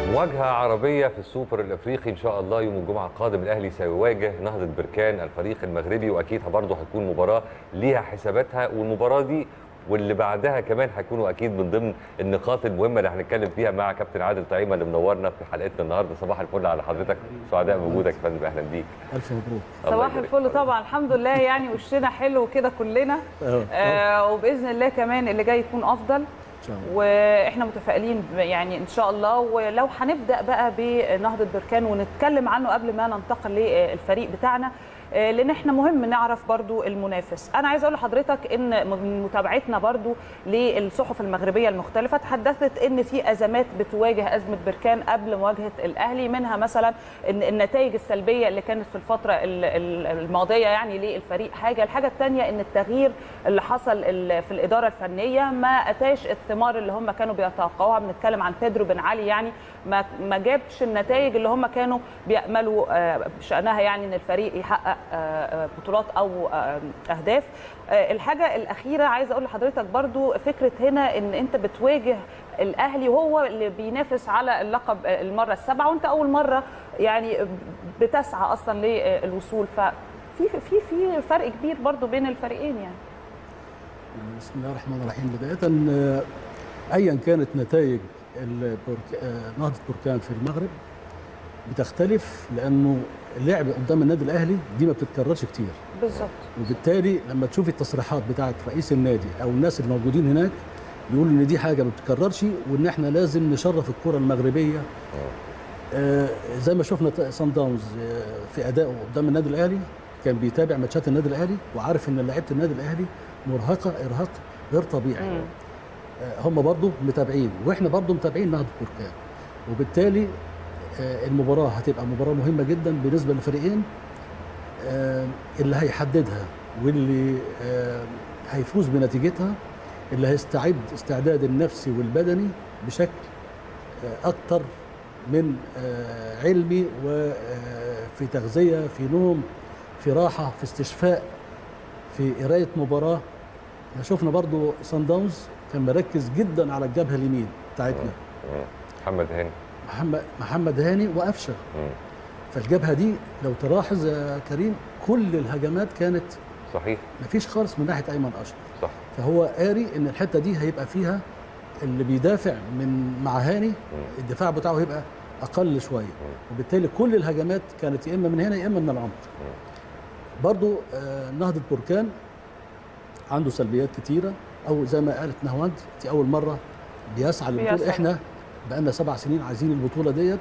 مواجهة عربية في السوبر الافريقي ان شاء الله يوم الجمعة القادم الاهلي سيواجه نهضة بركان الفريق المغربي واكيد برضه هتكون مباراة ليها حساباتها والمباراة دي واللي بعدها كمان هيكونوا اكيد من ضمن النقاط المهمة اللي هنتكلم فيها مع كابتن عادل طعيمة اللي منورنا في حلقتنا النهارده صباح الفل على حضرتك سعداء بوجودك يا فندم اهلا بيك الف مبروك الله صباح يبارك الفل طبعا الحمد لله يعني وشنا حلو كده كلنا آه. آه وباذن الله كمان اللي جاي يكون افضل ان شاء الله واحنا متفائلين ب- يعني ان شاء الله ولو هنبدا بقى بنهضه بركان ونتكلم عنه قبل ما ننتقل للفريق بتاعنا آه، لان احنا مهم نعرف برضو المنافس انا عايزه اقول لحضرتك ان من متابعتنا برضو للصحف المغربيه المختلفه تحدثت ان في ازمات بتواجه ازمه بركان قبل مواجهه الاهلي منها مثلا ان النتائج السلبيه اللي كانت في الفتره ال- ال- الماضيه يعني للفريق حاجه الحاجه الثانيه ان التغيير اللي حصل ال- في الاداره الفنيه ما اتاش الثمار اللي هم كانوا بيتوقعوها بنتكلم عن بيدرو بن علي يعني ما ما جابش النتائج اللي هم كانوا بياملوا آه، بشانها يعني ان الفريق يحقق آه، آه، بطولات او آه، اهداف آه، الحاجه الاخيره عايزه اقول لحضرتك برضو فكره هنا ان انت بتواجه الاهلي وهو اللي بينافس على اللقب المره السابعه وانت اول مره يعني بتسعى اصلا للوصول ففي في في فرق كبير برضو بين الفريقين يعني بسم الله الرحمن الرحيم بدايه آه، ايا كانت نتائج البرك... آه، نهضه بركان في المغرب بتختلف لانه اللعب قدام النادي الاهلي دي ما بتتكررش كتير بالظبط وبالتالي لما تشوف التصريحات بتاعت رئيس النادي او الناس الموجودين هناك بيقولوا ان دي حاجه ما بتتكررش وان احنا لازم نشرف الكره المغربيه آه زي ما شفنا سان داونز آه في ادائه قدام النادي الاهلي كان بيتابع ماتشات النادي الاهلي وعارف ان لعيبه النادي الاهلي مرهقه ارهاق غير طبيعي مم. آه هم برضو متابعين واحنا برضو متابعين نهضه بركان وبالتالي آه المباراه هتبقى مباراه مهمه جدا بالنسبه للفريقين آه، اللي هيحددها واللي آه، هيفوز بنتيجتها اللي هيستعد استعداد النفسي والبدني بشكل آه، اكتر من آه، علمي وفي تغذيه في نوم في راحه في استشفاء في قرايه مباراه احنا شفنا برضو سان داونز كان مركز جدا على الجبهه اليمين بتاعتنا مم. محمد هاني محمد محمد هاني وقفشه مم. فالجبهه دي لو تلاحظ يا كريم كل الهجمات كانت صحيح مفيش خالص من ناحيه ايمن اشرف صح فهو قاري ان الحته دي هيبقى فيها اللي بيدافع من مع هاني الدفاع بتاعه هيبقى اقل شويه وبالتالي كل الهجمات كانت يا اما من هنا يا اما من العمق برضو آه، نهضه بركان عنده سلبيات كتيره او زي ما قالت نهواند دي اول مره بيسعى للبطوله بيسعى. احنا بقالنا سبع سنين عايزين البطوله ديت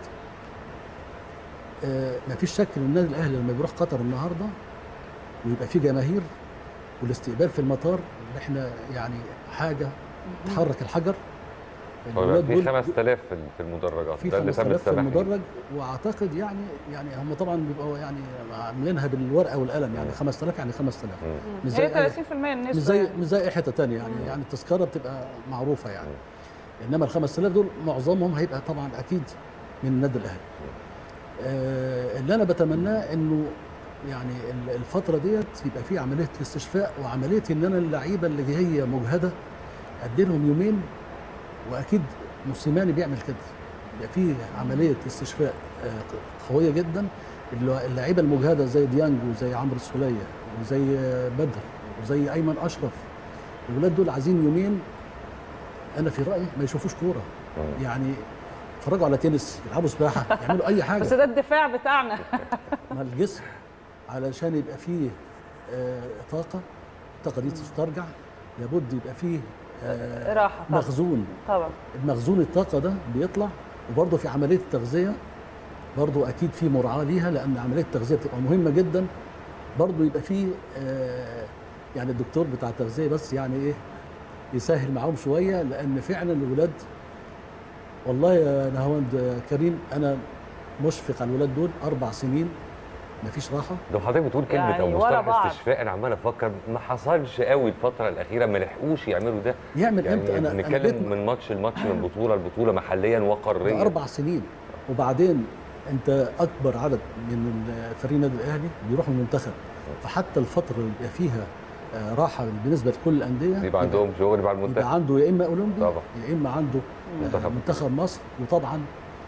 آه، مفيش شك ان النادي الاهلي لما بيروح قطر النهارده ويبقى فيه جماهير والاستقبال في المطار احنا يعني حاجه تحرك الحجر هو الولاد في دول 5000 في في المدرجات في ده اللي تم 5000 في السماح بيه. المدرج واعتقد يعني يعني هم طبعا بيبقوا يعني عاملينها بالورقه والقلم يعني 5000 يعني 5000 مش زي هي أي- 30% النسبه مش زي يعني. مش زي اي حته ثانيه يعني يعني التذكره بتبقى معروفه يعني انما ال 5000 دول معظمهم هيبقى طبعا اكيد من النادي الاهلي آه اللي انا بتمناه انه يعني ال- الفتره ديت يبقى في عمليه استشفاء وعمليه ان انا اللعيبه اللي هي مجهده ادي لهم يومين واكيد موسيماني بيعمل كده يبقى في عمليه استشفاء آه، قويه جدا اللي- اللعيبه المجهده زي ديانج وزي عمرو السوليه وزي آه، بدر وزي ايمن اشرف الولاد دول عايزين يومين انا في رايي ما يشوفوش كوره يعني يتفرجوا على تنس يلعبوا سباحه يعملوا اي حاجه بس ده الدفاع بتاعنا مع الجسم علشان يبقى فيه آه، طاقه الطاقه دي تسترجع لابد يبقى فيه آه، راحة طبعا. مخزون طبعا المخزون الطاقه ده بيطلع وبرضه في عمليه التغذيه برضه اكيد في مراعاه ليها لان عمليه التغذيه بتبقى مهمه جدا برضه يبقى في آه، يعني الدكتور بتاع التغذيه بس يعني ايه يسهل معاهم شويه لان فعلا الولاد والله يا نهاوند يا كريم انا مشفق على الولاد دول اربع سنين مفيش راحه لو حضرتك بتقول كلمه يعني او ورا مصطلح بعض. استشفاء انا عمال افكر ما حصلش قوي الفتره الاخيره ما لحقوش يعملوا ده يعمل يعني امتى انا أنا بنتكلم بيت- من ماتش لماتش من بطوله لبطوله محليا ده وقاريا اربع سنين وبعدين انت اكبر عدد من فريق النادي الاهلي بيروحوا المنتخب فحتى الفتره اللي بيبقى فيها آه، راحه بالنسبه لكل الانديه يبقى عندهم شغل مع يبقى المنتخب عنده يا اما اولمبي طبعا. يا اما عنده منتخب. منتخب مصر وطبعا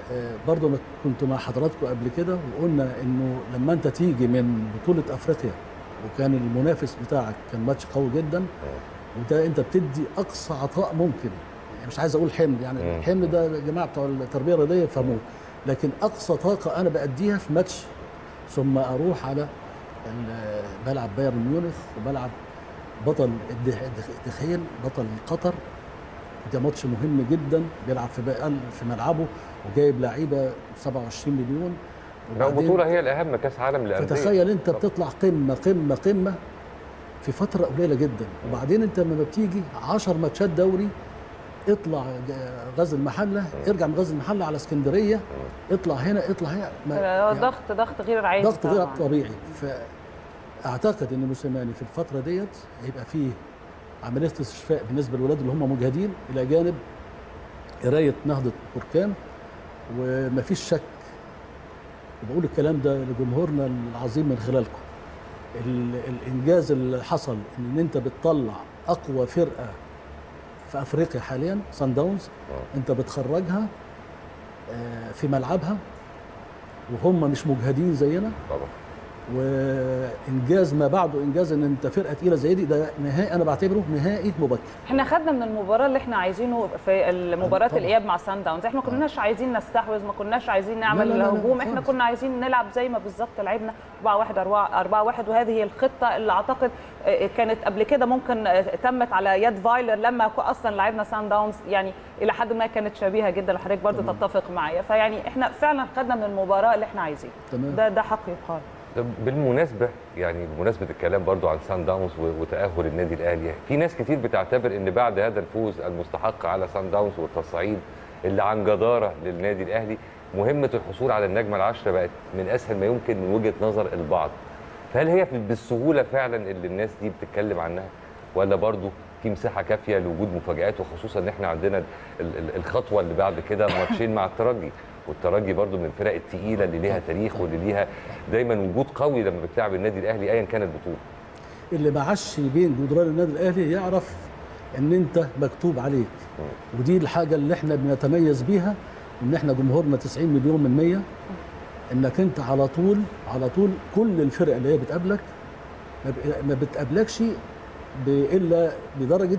آه، برضه انا كنت مع حضراتكم قبل كده وقلنا انه لما انت تيجي من بطوله افريقيا وكان المنافس بتاعك كان ماتش قوي جدا وده انت بتدي اقصى عطاء ممكن يعني مش عايز اقول حمل يعني مم. الحمل ده يا جماعه بتوع التربيه الرياضيه يفهموه لكن اقصى طاقه انا باديها في ماتش ثم اروح على ال- بلعب بايرن ميونخ وبلعب بطل الد- الد- تخيل بطل قطر ده ماتش مهم جدا بيلعب في بقى- في ملعبه وجايب لعيبه 27 مليون لا وبعدين بطوله هي الاهم كاس عالم للانديه فتخيل انت طبعاً. بتطلع قمه قمه قمه في فتره قليله جدا وبعدين انت لما بتيجي 10 ماتشات دوري اطلع ج- غزل المحله ارجع من غزل المحله على اسكندريه اطلع هنا اطلع هنا ما- يعني ضغط ضغط غير عادي ضغط غير طبعاً. طبيعي فاعتقد ان موسيماني في الفتره ديت هيبقى فيه عمليه استشفاء بالنسبه للولاد اللي هم مجهدين الى جانب قرايه نهضه بركان ومفيش شك وبقول الكلام ده لجمهورنا العظيم من خلالكم ال- الانجاز اللي حصل ان انت بتطلع اقوى فرقه في افريقيا حاليا سان داونز انت بتخرجها آه، في ملعبها وهم مش مجهدين زينا طبعا وانجاز ما بعده انجاز ان انت فرقه تقيله زي دي ده نهائي انا بعتبره نهائي مبكر احنا خدنا من المباراه اللي احنا عايزينه في مباراه طبعاً. الاياب مع سان داونز احنا ما كناش عايزين نستحوذ ما كناش عايزين نعمل لا، لا، لا، هجوم احنا خالص. كنا عايزين نلعب زي ما بالظبط لعبنا 4 1 4 4 1 وهذه هي الخطه اللي اعتقد آه، كانت قبل كده ممكن آه، تمت على يد فايلر لما كو- اصلا لعبنا سان داونز يعني الى حد ما كانت شبيهه جدا وحضرتك برضه تتفق معايا فيعني احنا فعلا خدنا من المباراه اللي احنا عايزينه تمام. ده ده حق يقال طب بالمناسبه يعني بمناسبه الكلام برضو عن سان داونز و- وتاهل النادي الاهلي في ناس كتير بتعتبر ان بعد هذا الفوز المستحق على سان داونز والتصعيد اللي عن جداره للنادي الاهلي مهمه الحصول على النجمه العشره بقت من اسهل ما يمكن من وجهه نظر البعض فهل هي في- بالسهوله فعلا اللي الناس دي بتتكلم عنها ولا برضو في مساحه كافيه لوجود مفاجات وخصوصا ان احنا عندنا ال- ال- الخطوه اللي بعد كده ماتشين مع الترجي والترجي برضو من الفرق الثقيله اللي ليها تاريخ واللي ليها دايما وجود قوي لما بتلعب النادي الاهلي ايا كانت البطوله اللي معش بين جدران النادي الاهلي يعرف ان انت مكتوب عليك ودي الحاجه اللي احنا بنتميز بيها ان احنا جمهورنا 90 مليون من 100 انك انت على طول على طول كل الفرق اللي هي بتقابلك ما ب- ما بتقابلكش ب- الا بدرجه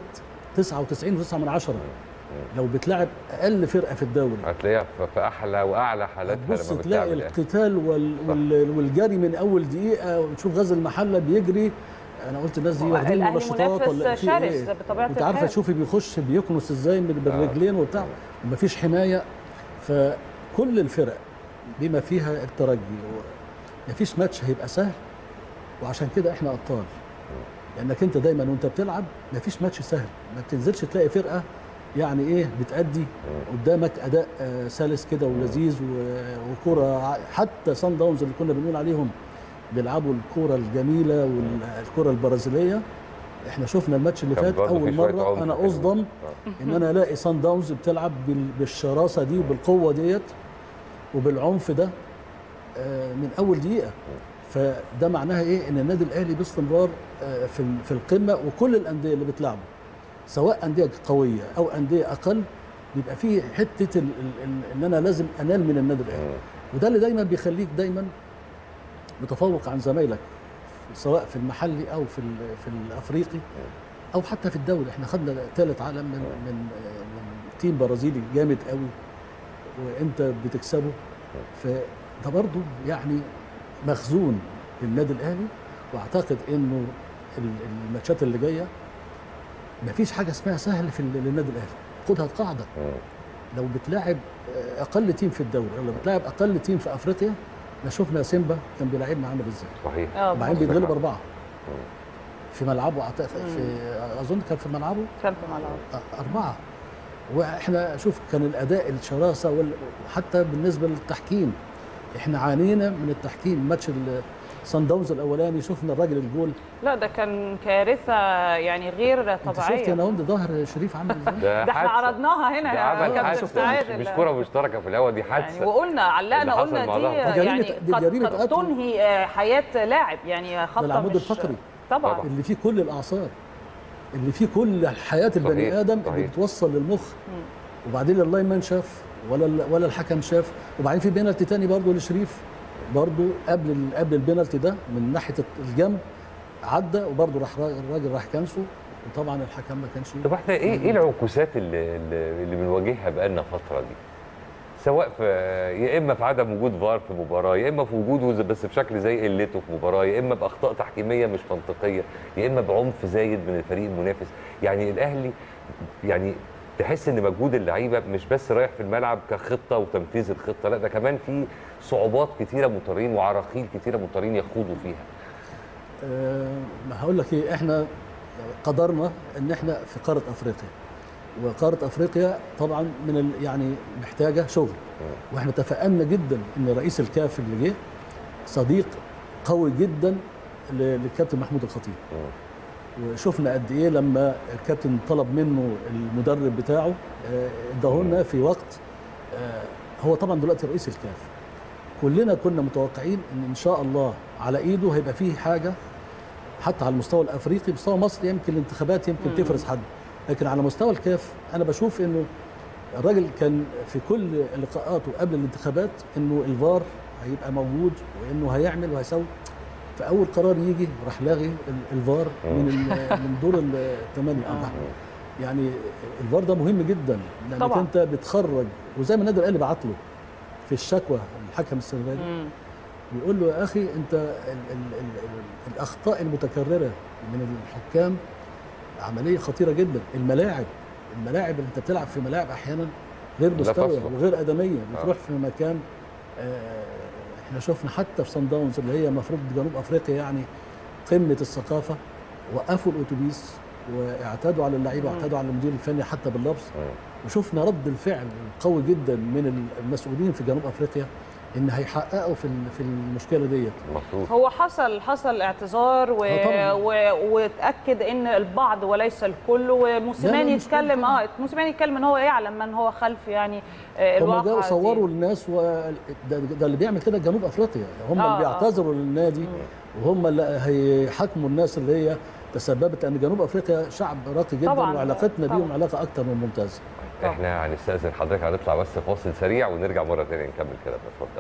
99.9 من عشرة لو بتلعب اقل فرقه في الدوري هتلاقيها في- في احلى واعلى حالاتها بص لما تلاقي بتلعب الاهلي القتال وال... وال... والجري من اول دقيقه وتشوف غزل المحله بيجري انا قلت الناس دي هو واخدين الأهلي منشطات ولا منافس في شرس ايه بطبيعة انت عارفه الحال. تشوفي بيخش بيكنس ازاي من بالرجلين وبتاع ومفيش حمايه فكل الفرق بما فيها الترجي و- مفيش ماتش هيبقى سهل وعشان كده احنا ابطال لانك انت دايما وانت بتلعب مفيش ماتش سهل ما بتنزلش تلاقي فرقه يعني ايه بتأدي قدامك اداء آه، سلس كده ولذيذ و- وكرة ع- حتى سان داونز اللي كنا بنقول عليهم بيلعبوا الكرة الجميلة والكرة البرازيلية احنا شفنا الماتش اللي كان فات برضه في اول شوية مرة عنف انا حلو. اصدم آه. ان انا الاقي سان داونز بتلعب بال- بالشراسة دي وبالقوة ديت وبالعنف ده آه، من اول دقيقة فده معناها ايه ان النادي الاهلي باستمرار آه، في ال- في القمة وكل الاندية اللي بتلعبه سواء انديه قويه او انديه اقل بيبقى فيه حته ال- ال- ال- ان انا لازم انال من النادي الاهلي وده اللي دايما بيخليك دايما متفوق عن زمايلك سواء في المحلي او في ال- في الافريقي او حتى في الدوري احنا خدنا ثالث عالم من من من تيم برازيلي جامد قوي وانت بتكسبه فده برضه يعني مخزون للنادي الاهلي واعتقد انه ال- الماتشات اللي جايه مفيش حاجه اسمها سهل في ال- للنادي الاهلي خدها قاعده مم. لو بتلاعب آه، اقل تيم في الدوري لو بتلاعب اقل تيم في افريقيا احنا شفنا سيمبا كان بيلاعبنا عامل ازاي صحيح اه وبعدين مظبوط. بيتغلب اربعه في ملعبه أعتقد في اظن كان في ملعبه كان في ملعب آه، اربعه واحنا شوف كان الاداء الشراسه وال- وحتى بالنسبه للتحكيم احنا عانينا من التحكيم ماتش الصن داونز الاولاني شفنا الراجل الجول لا ده كان كارثه يعني غير انت شفت طبيعيه يا نوند ظهر شريف عامل ازاي ده احنا حادثة. عرضناها هنا ده يا عمل كابتن حادثه مش, عادل. مش كره مشتركه في الاول دي يعني حادثه وقلنا علقنا اللي حصل قلنا مع دي ده. دي جريمة- يعني دي قد, جريمة قد قتل. تنهي آه، حياه لاعب يعني خطه العمود مش الفقري. طبعا طبعا. اللي فيه كل الاعصار اللي فيه كل حياه البني صحيح، ادم اللي صحيح. بتوصل للمخ وبعدين اللاين مان شاف ولا ال- ولا الحكم شاف وبعدين في بينالتي تاني برضه لشريف برضه قبل ال- قبل البينالتي ده من ناحيه الجنب عدى وبرضه راح را- الراجل راح كنسه وطبعا الحكم ما كانش طب احنا ايه ايه العكوسات اللي اللي اللي بنواجهها بقالنا فتره دي؟ سواء في يا اما في عدم وجود فار في مباراه يا اما في وجوده بس بشكل زي قلته في مباراه يا اما باخطاء تحكيميه مش منطقيه يا اما بعنف زايد من الفريق المنافس يعني الاهلي يعني تحس ان مجهود اللعيبه مش بس رايح في الملعب كخطه وتنفيذ الخطه لا ده كمان في صعوبات كتيره مضطرين وعراقيل كتيره مضطرين يخوضوا فيها آه، ما هقول لك ايه احنا قدرنا ان احنا في قاره افريقيا وقاره افريقيا طبعا من ال يعني محتاجه شغل واحنا تفائلنا جدا ان رئيس الكاف اللي جه صديق قوي جدا ل- للكابتن محمود الخطيب وشفنا قد ايه لما الكابتن طلب منه المدرب بتاعه آه، اداهولنا في وقت آه، هو طبعا دلوقتي رئيس الكاف كلنا كنا متوقعين ان ان شاء الله على ايده هيبقى فيه حاجه حتى على المستوى الافريقي مستوى مصر يمكن الانتخابات يمكن مم. تفرز حد لكن على مستوى الكاف انا بشوف انه الراجل كان في كل لقاءاته قبل الانتخابات انه الفار هيبقى موجود وانه هيعمل وهيسوي فاول قرار يجي راح لاغي ال- الفار من ال- من دور الثمانيه آه. يعني الفار ده مهم جدا لانك طبعاً. انت بتخرج وزي ما النادي الاهلي بعت له في الشكوى الحكم السنغالي مم. بيقول له يا اخي انت ال ال ال ال الاخطاء المتكرره من الحكام عمليه خطيره جدا الملاعب الملاعب اللي انت بتلعب في ملاعب احيانا غير لا مستوى تصلح. وغير ادميه آه. بتروح في مكان آه، احنا شفنا حتى في صن داونز اللي هي المفروض جنوب افريقيا يعني قمه الثقافه وقفوا الاتوبيس واعتادوا على اللعيبه مم. واعتادوا على المدير الفني حتى باللفظ وشفنا رد الفعل القوي جدا من المسؤولين في جنوب افريقيا ان هيحققوا في ال- في المشكله ديت المفروض هو حصل حصل اعتذار و... آه طبعاً. و... واتاكد ان البعض وليس الكل وموسيماني لا، لا، مش كل يتكلم طبعاً. اه موسيماني يتكلم ان هو يعلم من هو خلف يعني آه، هم الواقع جاوا دي. صوروا الناس و ده, ده اللي بيعمل كده جنوب افريقيا هم آه، اللي آه. بيعتذروا للنادي وهم اللي هيحاكموا الناس اللي هي تسببت لان جنوب افريقيا شعب راقي جدا طبعاً، وعلاقتنا بيهم طبعاً. علاقه اكتر من ممتازه طبعاً. احنا هنستاذن حضرتك هنطلع بس فاصل سريع ونرجع مره ثانيه نكمل كلامنا اتفضل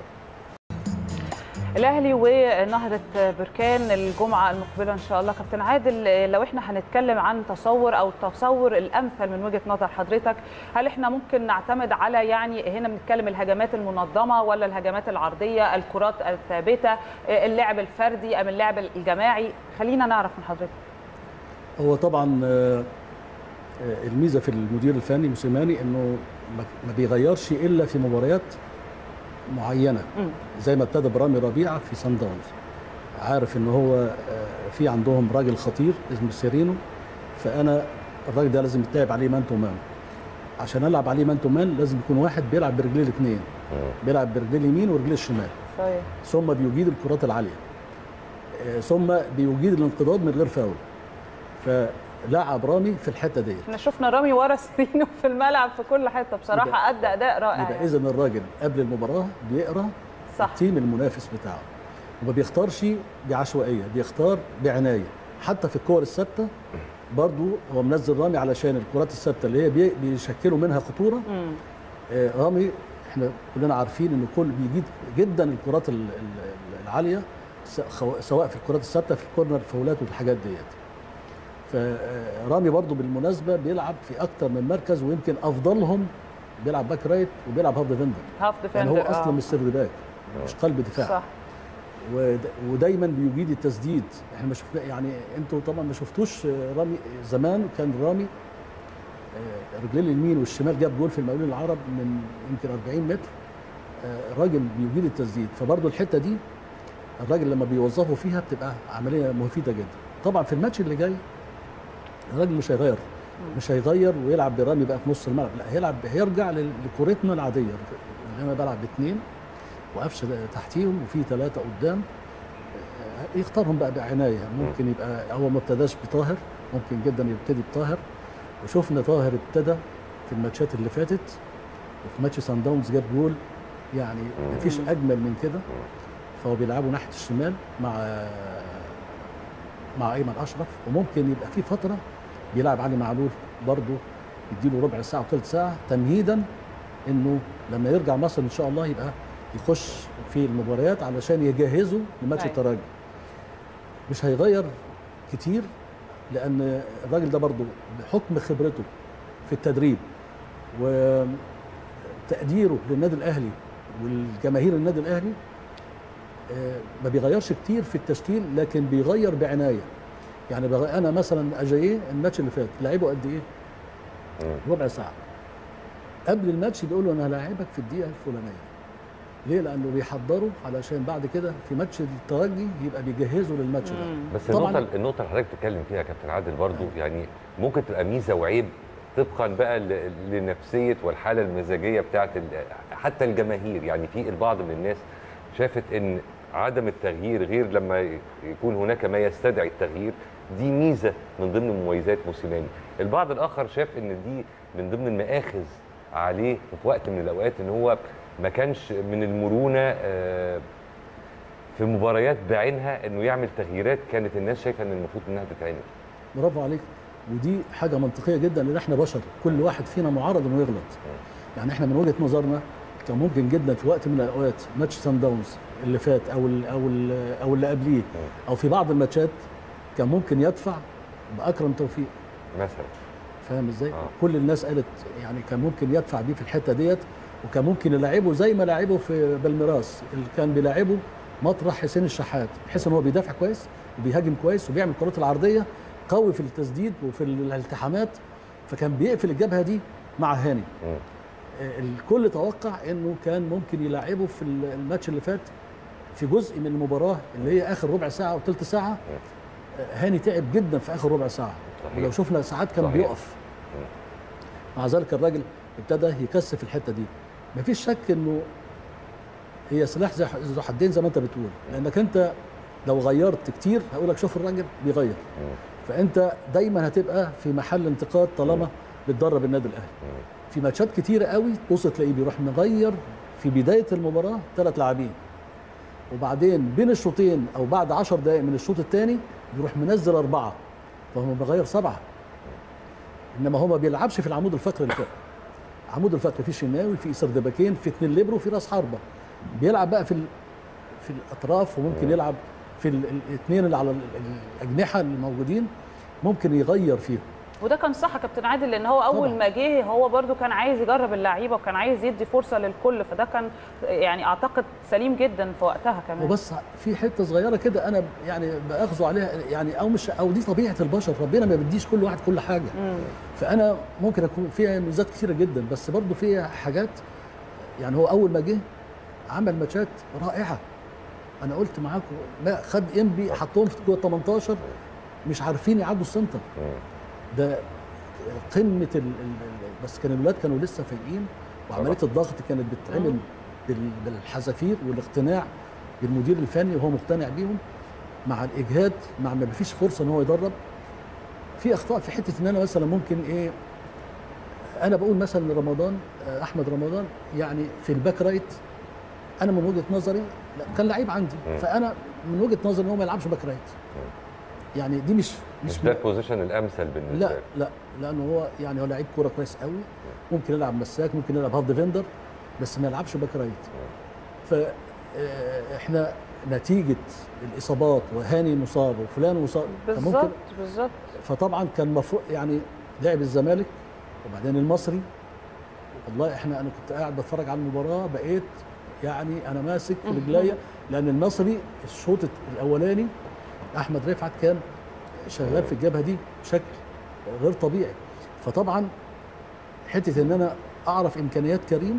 الاهلي ونهضه بركان الجمعه المقبله ان شاء الله كابتن عادل لو احنا هنتكلم عن تصور او التصور الامثل من وجهه نظر حضرتك هل احنا ممكن نعتمد على يعني هنا بنتكلم الهجمات المنظمه ولا الهجمات العرضيه الكرات الثابته اللعب الفردي ام اللعب الجماعي خلينا نعرف من حضرتك هو طبعا آه، آه، الميزه في المدير الفني موسيماني انه ما- ما بيغيرش الا في مباريات معينه مم. زي ما ابتدى برامي ربيعه في سان داونز عارف ان هو آه، في عندهم راجل خطير اسمه سيرينو فانا الراجل ده لازم يتلعب عليه مان تو مان عشان العب عليه مان تو مان لازم يكون واحد بيلعب برجليه الاثنين بيلعب برجليه اليمين ورجليه الشمال صحيح ثم بيجيد الكرات العاليه آه، ثم بيجيد الانقضاض من غير فاول فلعب رامي في الحته ديت احنا شفنا رامي ورا سيرينو في الملعب في كل حته بصراحه يبقى- ادى اداء رائع يبقى يعني. اذا الراجل قبل المباراه بيقرا صح التيم المنافس بتاعه وما بيختارش بعشوائيه بيختار بعنايه حتى في الكور الثابته برضو هو منزل رامي علشان الكرات الثابته اللي هي بي- بيشكلوا منها خطوره مم. آه، رامي احنا كلنا عارفين ان كل بيجيد جدا الكرات ال- ال- العاليه س- خو- سواء في الكرات الثابته في الكورنر فاولات والحاجات ديت فرامي برضو بالمناسبه بيلعب في اكتر من مركز ويمكن افضلهم بيلعب باك رايت وبيلعب هاف ديفندر هاف يعني هو ديفندر اصلا آه. مش سيرد باك مش قلب دفاع صح ود- ودايما بيجيد التسديد احنا ما شفنا يعني انتوا طبعا ما شفتوش رامي زمان كان رامي آه، رجليه اليمين والشمال جاب جول في المقاولين العرب من يمكن 40 متر آه، راجل بيجيد التسديد فبرضه الحته دي الراجل لما بيوظفه فيها بتبقى عمليه مفيده جدا طبعا في الماتش اللي جاي الراجل مش هيغير مش هيغير ويلعب برامي بقى في نص الملعب لا هيلعب هيرجع لل- لكورتنا العاديه اللي انا بلعب باثنين وقفشه تحتيهم وفي ثلاثه قدام آه، يختارهم بقى بعنايه ممكن يبقى هو ما ابتداش بطاهر ممكن جدا يبتدي بطاهر وشفنا طاهر ابتدى في الماتشات اللي فاتت وفي ماتش سان داونز جاب جول يعني مفيش اجمل من كده فهو بيلعبوا ناحيه الشمال مع مع ايمن اشرف وممكن يبقى في فتره بيلعب علي معلول برضه يديله ربع ساعه وثلث ساعه تمهيدا انه لما يرجع مصر ان شاء الله يبقى يخش في المباريات علشان يجهزوا لماتش أيوة. الترجي مش هيغير كتير لان الراجل ده برضه بحكم خبرته في التدريب وتقديره للنادي الاهلي والجماهير النادي الاهلي آه، ما بيغيرش كتير في التشكيل لكن بيغير بعنايه يعني بغ... انا مثلا اجاييه الماتش اللي فات لعبه قد ايه؟ مم. ربع ساعه قبل الماتش بيقول له انا هلاعبك في الدقيقه الفلانيه ليه؟ لانه بيحضره علشان بعد كده في ماتش الترجي يبقى بيجهزه للماتش ده مم. بس طبعاً. النقطه النقطه اللي حضرتك بتتكلم فيها يا كابتن عادل برضو يعني ممكن تبقى ميزه وعيب طبقا بقى ل- لنفسيه والحاله المزاجيه بتاعت ال- حتى الجماهير يعني في البعض من الناس شافت ان عدم التغيير غير لما ي- يكون هناك ما يستدعي التغيير دي ميزه من ضمن مميزات موسيماني البعض الاخر شاف ان دي من ضمن المآخذ عليه في وقت من الاوقات ان هو ما كانش من المرونه آه، في مباريات بعينها انه يعمل تغييرات كانت الناس شايفه ان المفروض انها تتعمل برافو عليك ودي حاجه منطقيه جدا لان احنا بشر كل واحد فينا معرض انه يغلط يعني احنا من وجهه نظرنا كان ممكن جدا في وقت من الاوقات ماتش سان داونز اللي فات او ال او ال او اللي قبليه او في بعض الماتشات كان ممكن يدفع باكرم توفيق مثلا فاهم ازاي؟ آه. كل الناس قالت يعني كان ممكن يدفع بيه في الحته ديت وكان ممكن يلعبه زي ما لعبه في بالميراس اللي كان بيلعبه مطرح حسين الشحات بحيث ان هو بيدافع كويس وبيهاجم كويس وبيعمل الكرات العرضيه قوي في التسديد وفي الالتحامات فكان بيقفل الجبهه دي مع هاني مم. آه، الكل توقع انه كان ممكن يلعبه في الماتش اللي فات في جزء من المباراه اللي هي اخر ربع ساعه او ثلث ساعه آه، هاني تعب جدا في اخر ربع ساعه صحيح. ولو شفنا ساعات كان صحيح. بيقف مع ذلك الراجل ابتدى يكثف الحته دي مفيش شك انه هي سلاح ذو ذو حدين زي ما انت بتقول لانك انت لو غيرت كتير هقول لك شوف الراجل بيغير فانت دايما هتبقى في محل انتقاد طالما بتدرب النادي الاهلي في ماتشات كتيره قوي تبص تلاقيه بيروح مغير في بدايه المباراه ثلاث لاعبين وبعدين بين الشوطين او بعد 10 دقائق من الشوط الثاني يروح منزل اربعه فهو مغير سبعه انما هو ما بيلعبش في العمود الفقري اللي فوق عمود الفقري فيه شناوي في سردباكين في اثنين ليبرو في راس حربه بيلعب بقى في ال... في الاطراف وممكن يلعب في الاثنين اللي على ال- الاجنحه الموجودين ممكن يغير فيهم وده كان صح يا كابتن عادل لان هو اول طبعاً. ما جه هو برده كان عايز يجرب اللعيبه وكان عايز يدي فرصه للكل فده كان يعني اعتقد سليم جدا في وقتها كمان وبس في حته صغيره كده انا يعني باخذه عليها يعني او مش او دي طبيعه البشر ربنا ما بيديش كل واحد كل حاجه مم. فانا ممكن اكون فيها ميزات كثيره جدا بس برضه فيها حاجات يعني هو اول ما جه عمل ماتشات رائعه انا قلت معاكم ما خد انبي حطهم في جوه 18 مش عارفين يعدوا السنتر ده قمه ال... ال... ال- بس كان الولاد كانوا لسه فايقين وعمليه الضغط كانت بتتعمل بال... بالحذافير والاقتناع بالمدير الفني وهو مقتنع بيهم مع الاجهاد مع ما فيش فرصه ان هو يدرب في اخطاء في حته ان انا مثلا ممكن ايه انا بقول مثلا رمضان آه، احمد رمضان يعني في الباك رايت انا من وجهه نظري لا كان لعيب عندي مم. فانا من وجهه نظري ان هو ما يلعبش باك رايت يعني دي مش مش ده البوزيشن الامثل بالنسبه لا لك لا لانه هو يعني هو لعيب كوره كويس قوي ممكن يلعب مساك ممكن يلعب هاف ديفندر بس ما يلعبش باك رايت ف آه، احنا نتيجه الاصابات وهاني مصاب وفلان مصاب فممكن بالظبط بالظبط فطبعا كان المفروض يعني لعب الزمالك وبعدين المصري والله احنا انا كنت قاعد بتفرج على المباراه بقيت يعني انا ماسك في رجليا لان المصري الشوط الاولاني احمد رفعت كان شغال في الجبهه دي بشكل غير طبيعي فطبعا حته ان انا اعرف امكانيات كريم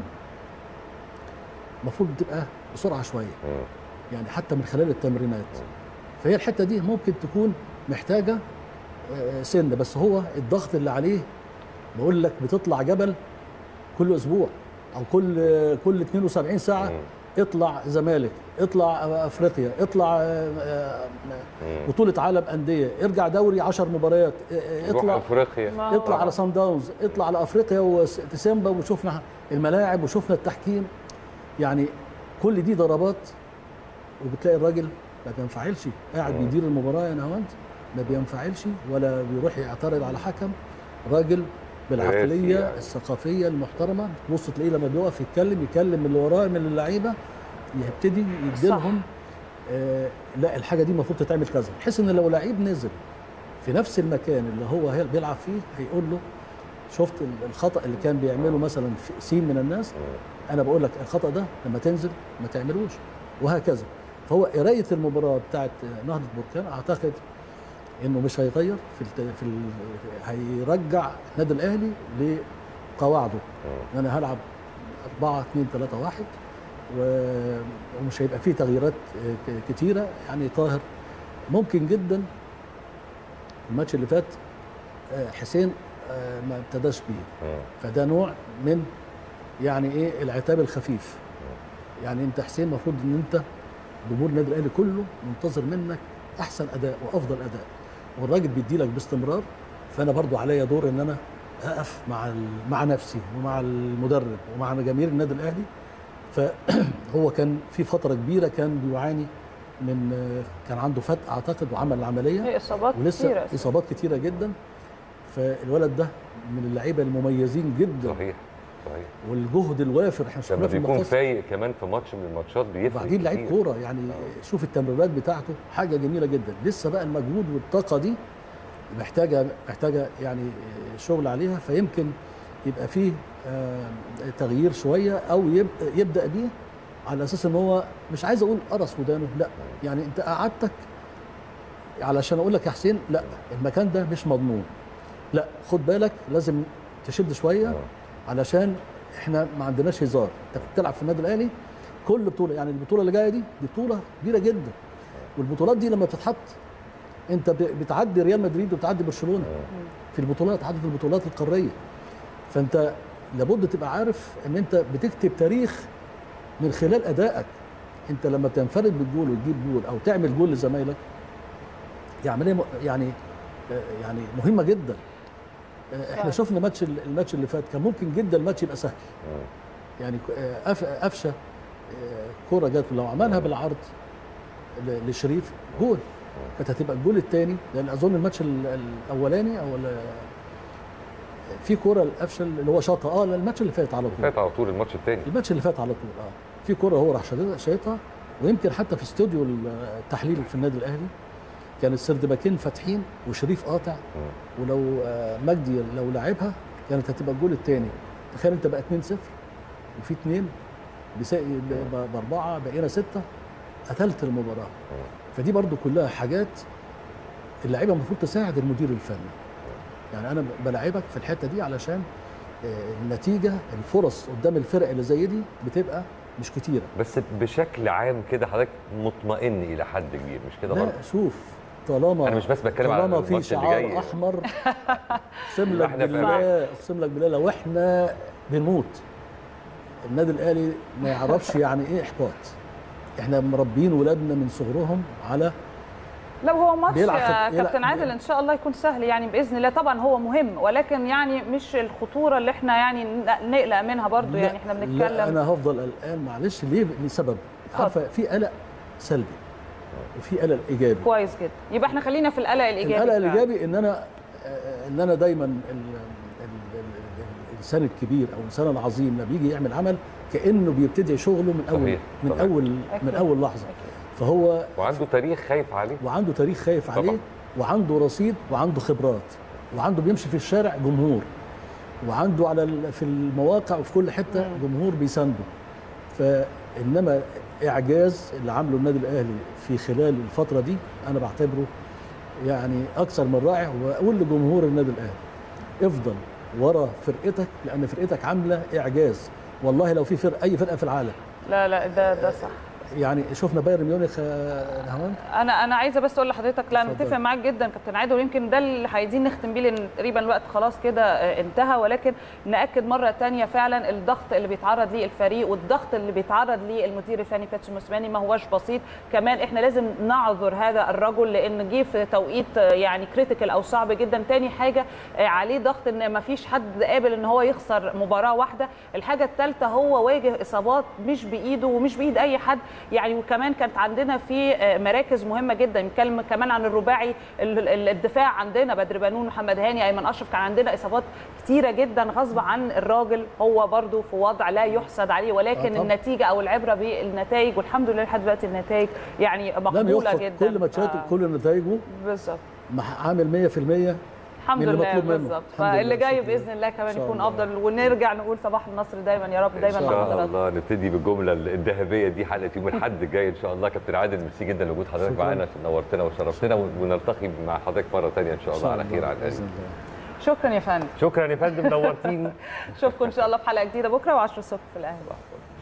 المفروض تبقى بسرعه شويه مم. يعني حتى من خلال التمرينات فهي الحته دي ممكن تكون محتاجه آه، سن بس هو الضغط اللي عليه بقول لك بتطلع جبل كل اسبوع او كل كل 72 ساعه مم. اطلع زمالك اطلع آه، افريقيا اطلع آه، آه، مم. بطوله عالم انديه ارجع دوري 10 مباريات آه، آه، روح اطلع افريقيا ما- اطلع على سان داونز اطلع على افريقيا وتسامبا وشفنا الملاعب وشفنا التحكيم يعني كل دي ضربات وبتلاقي الراجل ما بينفعلش قاعد مم. بيدير المباراه يا نهاوند ما بينفعلش ولا بيروح يعترض على حكم راجل بالعقليه يعني. الثقافيه المحترمه تبص تلاقيه لما بيقف يتكلم يكلم اللي وراه من اللعيبه يبتدي يديلهم آه لا الحاجه دي المفروض تتعمل كذا بحيث ان لو لعيب نزل في نفس المكان اللي هو هي- بيلعب فيه هيقول له شفت ال- الخطا اللي كان بيعمله مثلا في سين من الناس انا بقول لك الخطا ده لما تنزل ما تعملوش وهكذا فهو قرايه المباراه بتاعت نهضه بركان اعتقد انه مش هيغير في الت... في ال... هيرجع النادي الاهلي لقواعده ان انا هلعب 4 2 3 1 و- ومش هيبقى فيه تغييرات آه، ك- كتيره يعني طاهر ممكن جدا الماتش اللي فات آه، حسين آه، ما ابتداش بيه مم. فده نوع من يعني ايه العتاب الخفيف يعني انت حسين المفروض ان انت جمهور النادي الاهلي كله منتظر منك احسن اداء وافضل اداء والراجل بيدي لك باستمرار فانا برضو عليا دور ان انا اقف مع ال- مع نفسي ومع المدرب ومع جماهير النادي الاهلي فهو كان في فتره كبيره كان بيعاني من كان عنده فتق اعتقد وعمل العمليه هي اصابات ولسه كتيره اصابات كتيره جدا فالولد ده من اللعيبه المميزين جدا صحيح صحيح والجهد الوافر احنا لما شفناه في بيكون الماتش فايق كمان في ماتش من الماتشات بيفرق وبعدين لعيب كتير. كوره يعني شوف التمريرات بتاعته حاجه جميله جدا لسه بقى المجهود والطاقه دي محتاجه محتاجه يعني شغل عليها فيمكن يبقى فيه آه، تغيير شويه او يب- يبدا بيه على اساس ان هو مش عايز اقول قرص ودانه لا يعني انت قعدتك علشان اقول لك يا حسين لا المكان ده مش مضمون لا خد بالك لازم تشد شويه علشان احنا ما عندناش هزار انت بتلعب في النادي الاهلي كل بطوله يعني البطوله اللي جايه دي دي بطوله كبيره جدا والبطولات دي لما بتتحط انت ب- بتعدي ريال مدريد وبتعدي برشلونه في البطولات عدد البطولات القاريه فانت لابد تبقى عارف ان انت بتكتب تاريخ من خلال ادائك انت لما بتنفرد بالجول وتجيب جول او تعمل جول لزمايلك دي عمليه م- يعني آه، يعني مهمه جدا آه، احنا صحيح. شفنا ماتش ال- الماتش اللي فات كان ممكن جدا الماتش يبقى سهل مم. يعني ك- آه، قف- قفشه آه، كوره جت لو عملها بالعرض ل- لشريف جول كانت هتبقى الجول الثاني لان اظن الماتش ال- الاولاني او ال- في كوره القفشه اللي هو شاطها اه لا، الماتش اللي فات على طول فات على طول الماتش الثاني الماتش اللي فات على طول اه في كوره هو راح شايطها- شايطها ويمكن حتى في استوديو التحليل في النادي الاهلي كان السردباكين فاتحين وشريف قاطع ولو آه، مجدي لو لعبها كانت هتبقى الجول الثاني تخيل انت بقى 2-0 وفي اثنين باربعه بقينا سته قتلت المباراه فدي برضو كلها حاجات اللعيبه المفروض تساعد المدير الفني يعني انا بلاعبك في الحته دي علشان آه، النتيجه الفرص قدام الفرق اللي زي دي بتبقى مش كتيره بس بشكل عام كده حضرتك مطمئن الى حد كبير مش كده برضه لا شوف طالما أنا مش بس بتكلم على طالما في الماتش اللي شعار جاي. احمر اقسم لك إحنا في بالله اقسم لك بالله لو احنا بنموت النادي الاهلي ما يعرفش يعني ايه احباط احنا مربيين ولادنا من صغرهم على لا هو ماتش بيلعب في- يا يلعب- كابتن عادل ان شاء الله يكون سهل يعني باذن الله طبعا هو مهم ولكن يعني مش الخطوره اللي احنا يعني ن- نقلق منها برضو لا- يعني احنا لا بنتكلم انا هفضل قلقان معلش ليه لسبب اتفضل. عارفه في قلق سلبي وفي قلق ايجابي كويس جدا يبقى احنا خلينا في القلق الايجابي القلق فعلا. الايجابي ان انا آه، ان انا دايما ال- ال- ال- ال- الانسان الكبير او الانسان العظيم لما بيجي يعمل عمل كانه بيبتدي شغله من اول صحيح، من صحيح. اول من أكيد. اول لحظه أكيد. فهو وعنده تاريخ خايف عليه وعنده تاريخ خايف طبعاً. عليه وعنده رصيد وعنده خبرات وعنده بيمشي في الشارع جمهور وعنده على ال- في المواقع وفي كل حته جمهور بيسانده فانما اعجاز اللي عامله النادي الاهلي في خلال الفتره دي انا بعتبره يعني اكثر من رائع واقول لجمهور النادي الاهلي افضل ورا فرقتك لان فرقتك عامله اعجاز والله لو في فرق اي فرقه في العالم لا لا ده ده صح يعني شفنا بايرن ميونخ آه، نهوان انا انا عايزه بس اقول لحضرتك لا اتفضل. متفق معاك جدا كابتن عادل ويمكن ده اللي عايزين نختم بيه لان تقريبا الوقت خلاص كده آه، انتهى ولكن ناكد مره تانية فعلا الضغط اللي بيتعرض ليه الفريق والضغط اللي بيتعرض ليه المدير الفني باتسو موسيماني ما هوش بسيط كمان احنا لازم نعذر هذا الرجل لان جه في توقيت آه، يعني كريتيكال او صعب جدا تاني حاجه آه، عليه ضغط ان ما فيش حد قابل ان هو يخسر مباراه واحده الحاجه الثالثه هو واجه اصابات مش بايده ومش بايد اي حد يعني وكمان كانت عندنا في آه، مراكز مهمه جدا نتكلم كمان عن الرباعي ال- ال- الدفاع عندنا بدر بنون محمد هاني ايمن اشرف كان عندنا اصابات كتيره جدا غصب عن الراجل هو برضو في وضع لا يحسد عليه ولكن طبعاً. النتيجه او العبره بالنتائج والحمد لله لحد دلوقتي النتائج يعني لم مقبوله يخفق جدا كل ماتشاته ف- كل نتائجه بالظبط مح- عامل 100% الحمد من اللي لله مطلوب منه. بالظبط الحمد لله، فاللي جاي شكراً. باذن الله كمان إن شاء يكون الله. افضل ونرجع نقول صباح النصر دايما يا رب دايما ان مع شاء حضراتكم الله نبتدي بالجمله الذهبيه دي حلقه يوم الاحد الجاي ان شاء الله كابتن عادل ميرسي جدا لوجود حضرتك شكراً. معانا نورتنا وشرفتنا ونلتقي مع حضرتك مره ثانيه ان شاء الله على خير على بإذن الآن. الله شكرا يا فندم شكرا يا فندم نورتيني اشوفكم ان شاء الله في حلقه جديده بكره و10 الصبح في الاهلي